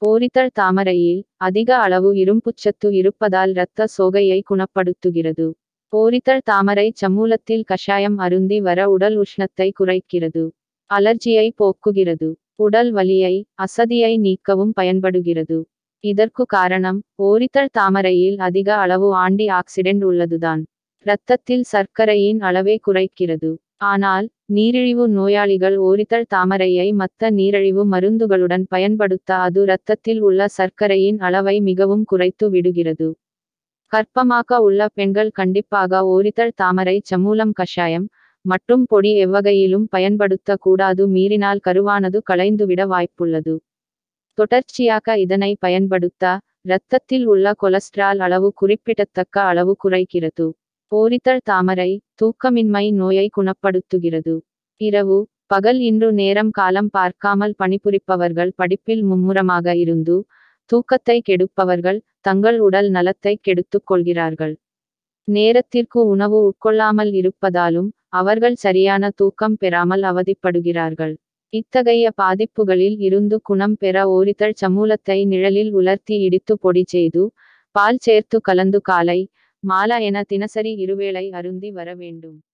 ஓரித்தழ் தாமரையில் அதிக அளவு இரும்புச்சத்து இருப்பதால் இரத்த சோகையை குணப்படுத்துகிறது ஓரித்தழ் தாமரை சமூலத்தில் கஷாயம் அருந்தி வர உடல் உஷ்ணத்தை குறைக்கிறது அலர்ஜியை போக்குகிறது உடல் வலியை அசதியை நீக்கவும் பயன்படுகிறது இதற்கு காரணம் ஓரித்தழ் தாமரையில் அதிக அளவு ஆன்டி ஆக்சிடென்ட் உள்ளதுதான் இரத்தத்தில் சர்க்கரையின் அளவை குறைக்கிறது ஆனால் நீரிழிவு நோயாளிகள் ஓரித்தழ் தாமரையை மத்த நீரிழிவு மருந்துகளுடன் பயன்படுத்த அது இரத்தத்தில் உள்ள சர்க்கரையின் அளவை மிகவும் குறைத்து விடுகிறது கர்ப்பமாக்க உள்ள பெண்கள் கண்டிப்பாக ஓரித்தழ் தாமரை சமூலம் கஷாயம் மற்றும் பொடி எவ்வகையிலும் பயன்படுத்த கூடாது மீறினால் கருவானது களைந்துவிட வாய்ப்புள்ளது தொடர்ச்சியாக இதனை பயன்படுத்த இரத்தத்தில் உள்ள கொலஸ்ட்ரால் அளவு குறிப்பிடத்தக்க அளவு குறைக்கிறது ஓரித்தழ் தாமரை தூக்கமின்மை நோயை குணப்படுத்துகிறது இரவு பகல் இன்று நேரம் காலம் பார்க்காமல் பணிபுரிப்பவர்கள் படிப்பில் மும்முரமாக இருந்து தூக்கத்தை கெடுப்பவர்கள் தங்கள் உடல் நலத்தை கெடுத்துக் கொள்கிறார்கள் நேரத்திற்கு உணவு உட்கொள்ளாமல் இருப்பதாலும் அவர்கள் சரியான தூக்கம் பெறாமல் அவதிப்படுகிறார்கள் இத்தகைய பாதிப்புகளில் இருந்து குணம் பெற ஓரிதழ் சமூலத்தை நிழலில் உலர்த்தி இடித்து பொடி செய்து பால் சேர்த்து கலந்து காலை மாலா என தினசரி இருவேளை அருந்தி வர வேண்டும்